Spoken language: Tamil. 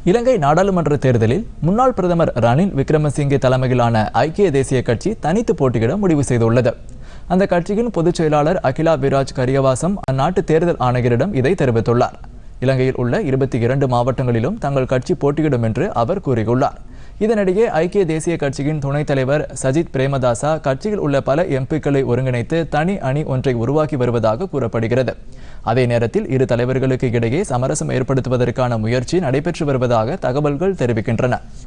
இலங்கை நாடாளுமன்ற தேர்தலில் முன்னாள் பிரதமர் ரணில் விக்ரமசிங்கே தலைமையிலான ஐக்கிய தேசிய கட்சி தனித்து போட்டியிட முடிவு செய்துள்ளது அந்த கட்சியின் பொதுச் செயலாளர் அகிலா விராஜ் கரியவாசம் அந்நாட்டு தேர்தல் ஆணையரிடம் இதை தெரிவித்துள்ளார் இலங்கையில் உள்ள இருபத்தி இரண்டு மாவட்டங்களிலும் தங்கள் கட்சி போட்டியிடும் என்று அவர் கூறியுள்ளார் இதனிடையே ஐக்கிய தேசிய கட்சியின் துணைத் தலைவர் சஜித் பிரேமதாசா கட்சியில் உள்ள பல எம்பிக்களை ஒருங்கிணைத்து தனி அணி ஒன்றை உருவாக்கி வருவதாக கூறப்படுகிறது அதே நேரத்தில் இரு தலைவர்களுக்கு இடையே சமரசம் ஏற்படுத்துவதற்கான முயற்சி நடைபெற்று வருவதாக தகவல்கள் தெரிவிக்கின்றன